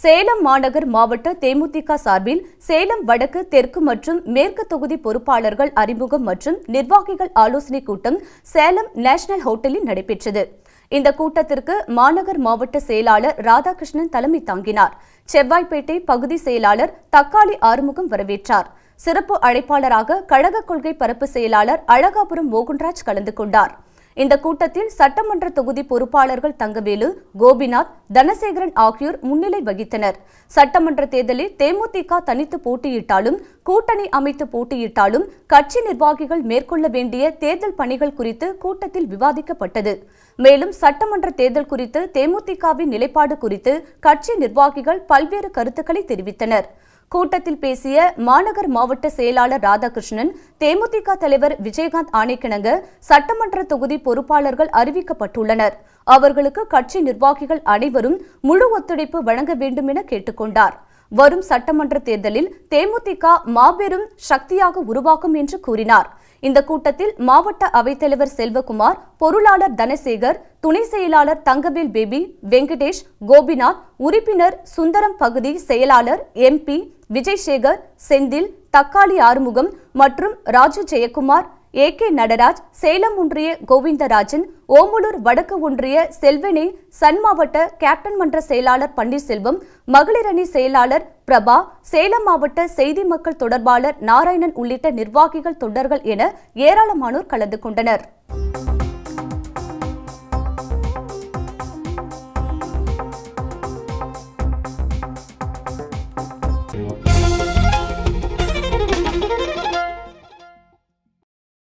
சேலம் மாநகர் மாவட்ட தேமுதிக சார்பில் சேலம் வடக்கு தெற்கு மற்றும் மேற்கு தொகுதி பொறுப்பாளர்கள் அறிமுகம் மற்றும் நிர்வாகிகள் ஆலோசனைக் கூட்டம் சேலம் நேஷனல் ஹோட்டலில் நடைபெற்றது இந்த கூட்டத்திற்கு மாநகர் மாவட்ட செயலாளர் ராதாகிருஷ்ணன் தலைமை தாங்கினார் செவ்வாய்ப்பேட்டை பகுதி செயலாளர் தக்காளி ஆறுமுகம் வரவேற்றார் சிறப்பு அழைப்பாளராக கழக கொள்கை பரப்பு செயலாளர் அழகாபுரம் மோகன்ராஜ் கலந்து கொண்டார் இந்த கூட்டத்தில் சட்டமன்ற தொகுதி பொறுப்பாளர்கள் தங்கவேலு கோபிநாத் தனசேகரன் ஆகியோர் முன்னிலை வகித்தனர் சட்டமன்ற தேர்தலில் தேமுதிக தனித்து போட்டியிட்டாலும் கூட்டணி அமைத்து போட்டியிட்டாலும் கட்சி நிர்வாகிகள் மேற்கொள்ள வேண்டிய தேர்தல் பணிகள் குறித்து கூட்டத்தில் விவாதிக்கப்பட்டது மேலும் சட்டமன்ற தேர்தல் குறித்து தேமுதிகவின் நிலைப்பாடு குறித்து கட்சி நிர்வாகிகள் பல்வேறு கருத்துக்களை தெரிவித்தனர் கூட்டத்தில் பேசிய மாநகர் மாவட்ட செயலாளர் ராதாகிருஷ்ணன் தேமுதிக தலைவர் விஜயகாந்த் ஆணைக்கிணங்க சட்டமன்ற தொகுதி பொறுப்பாளர்கள் அறிவிக்கப்பட்டுள்ளனர் அவர்களுக்கு கட்சி நிர்வாகிகள் அனைவரும் முழு ஒத்துழைப்பு வழங்க வேண்டும் என கேட்டுக்கொண்டார் வரும் சட்டமன்ற தேர்தலில் தேமுதிக மாபெரும் சக்தியாக உருவாக்கும் என்று கூறினார் இந்த கூட்டத்தில் மாவட்ட அவைத்தலைவர் செல்வகுமார் பொருளாளர் தனசேகர் துணை செயலாளர் தங்கவேல் பேபி வெங்கடேஷ் கோபிநாத் உறுப்பினர் சுந்தரம் பகுதி செயலாளர் எம்பி விஜய்சேகர் செந்தில் தக்காளி ஆறுமுகம் மற்றும் ராஜு ஜெயக்குமார் ஏ கே நடராஜ் சேலம் ஒன்றிய கோவிந்தராஜன் ஓமலூர் வடக்கு ஒன்றிய செல்வனே சன் மாவட்ட கேப்டன் மன்ற செயலாளர் பன்னீர்செல்வம் மகளிர் அணி செயலாளர் பிரபா சேலம் மாவட்ட செய்தி மக்கள் தொடர்பாளர் நாராயணன் உள்ளிட்ட நிர்வாகிகள் தொண்டர்கள் என ஏராளமானோர் கலந்து கொண்டனர்